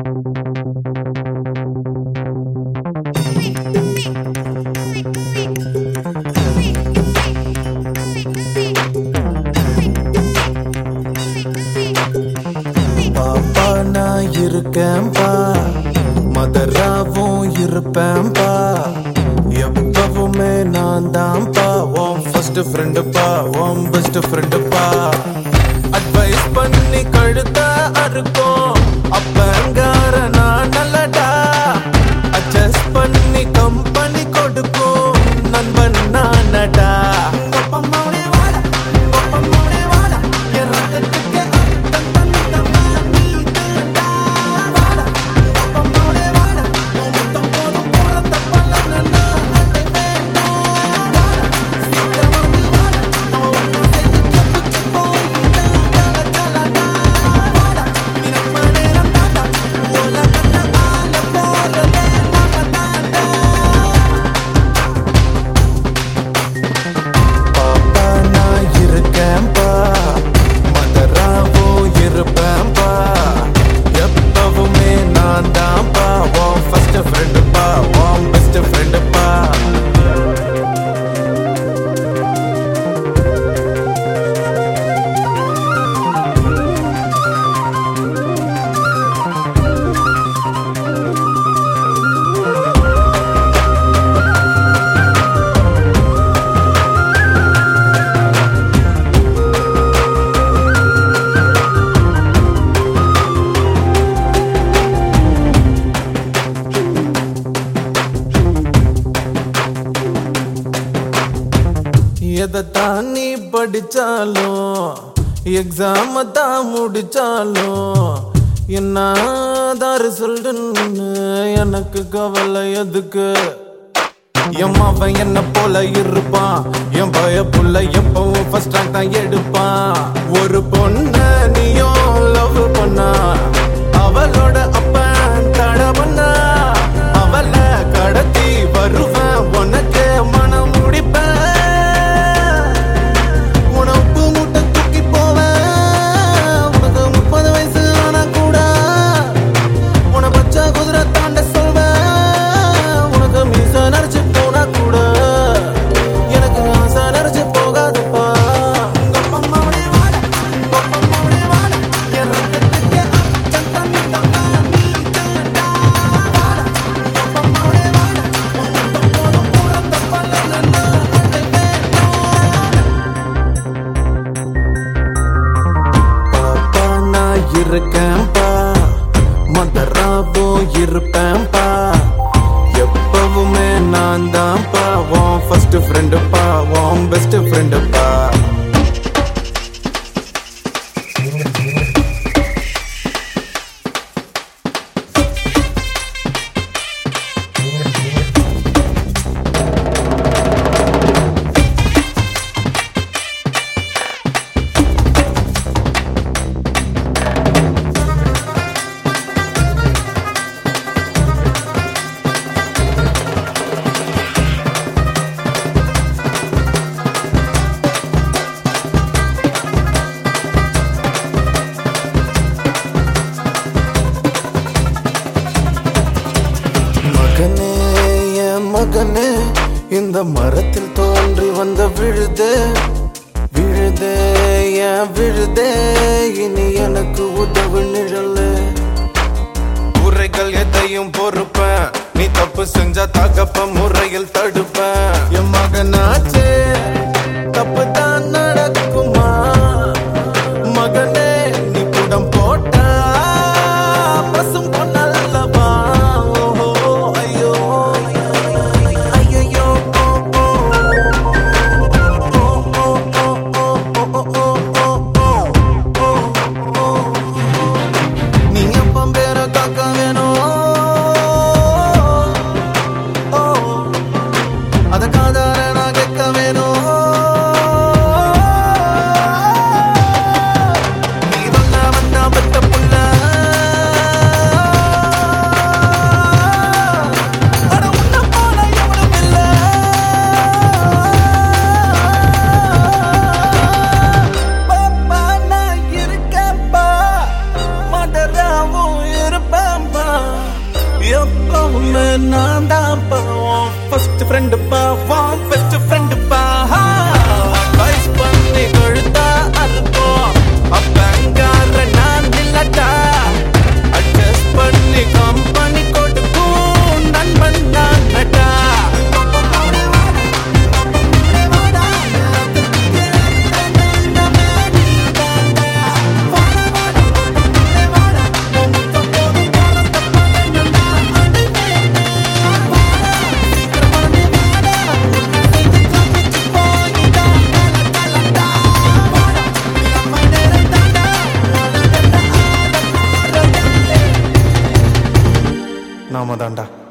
பாப்பா நான் இருக்கேன்பா மதராவும் இருப்பேன்பா எப்பவுமே நான் தான்ப்பா உன் ஃபர்ஸ்ட் ஃப்ரெண்டுப்பா உன் பெஸ்ட் ஃப்ரெண்டுப்பா அட்வைஸ் பண்ணி கழுத்த அறுக்கும் அப்பங்கார நான் நல்லடா அட்ஜஸ்ட் பண்ணி கம்பெனி கொடுக்கும் நண்பன் நானடா பாப்பா நான் இருக்கேன்பா மதராவோ இருப்பேன்பா எப்பவுமே நான் தான்ப்பா உன் ஃபர்ஸ்ட் ஃப்ரெண்டுப்பா உன் பெஸ்ட் ஃப்ரெண்டுப்பா எதை தான் நீ படிச்சாலும் எக்ஸாம தான் முடிச்சாலும் என்னதான் ரிசல்ட்னு எனக்கு கவலை எதுக்கு என் அவன் என்ன போல இருப்பான் என் பய புள்ள எப்பவும் ஃபர்ஸ்ட் ரேங்க் தான் எடுப்பான் ஒரு பொண்ண நீயும் லவ் பண்ணா அவளோட அப்பன் தட பண்ணா அவளை கடத்தி வருவேன் உனக்கு மனம் முடிப்பேன் உனக்கு மூட்டை தூக்கி போவேன் உனக்கு முப்பது வயசு ஆனா கூட உன பச்சை குதிரை தாண்ட சொல்வேன் உனக்கு மீச நரைச்சு போனா கூட எனக்கு ஆசை நரைச்சு போகாதப்பா உங்க அம்மாவுடைய வாட, உங்க அம்மாவுடைய வாட, என் ரத்தத்துக்கு அச்சம் தந்தம்மா நீ தான்டா. வாட, உங்க அம்மாவுடைய வாட, உன் முத்தம் போதும் பிறந்த பலனை நான் பாப்பா நான் இருக்கேன்பா மதராவோ இருப்பேன்பா எப்பவுமே நான் தான்ப்பா உன் ஃபர்ஸ்ட் ஃப்ரெண்டுப்பா உன் பெஸ்ட் ஃப்ரெண்டுப்பா மகனே என் மகனே இந்த மரத்தில் தோன்றி வந்த விழுதே விழுதே என் விழுதே இனி எனக்கு உதவு நிழலு குறைகள் எதையும் பொறுப்பேன் நீ தப்பு செஞ்சா தகப்ப முறையில் தடுப்பேன் என் மகனாச்சே தப்பு தான் நடக்குமா மகனே நீ குடம் போட்டா பசும் பொன்னல்லவா ஓஹோ ஐயோ ஐயோ ஓ ஓ நீ அப்பம் பேர காக்க வேணும் அத காதார நான் கேட்க வேணும் நான் தான் பாவம் ஃபர்ஸ்ட் ஃப்ரெண்டு பாவம் பெஸ்ட் ஃப்ரெண்டு பா அட்வைஸ் பண்ணி கொழுத்தா அறுப்போம் அப்பங்கார நான் இல்லட்டா அட்ஜஸ்ட் பண்ணி கம்பெனி கொடுக்கும் நண்பன் நான் நட்டா நாம தாண்டா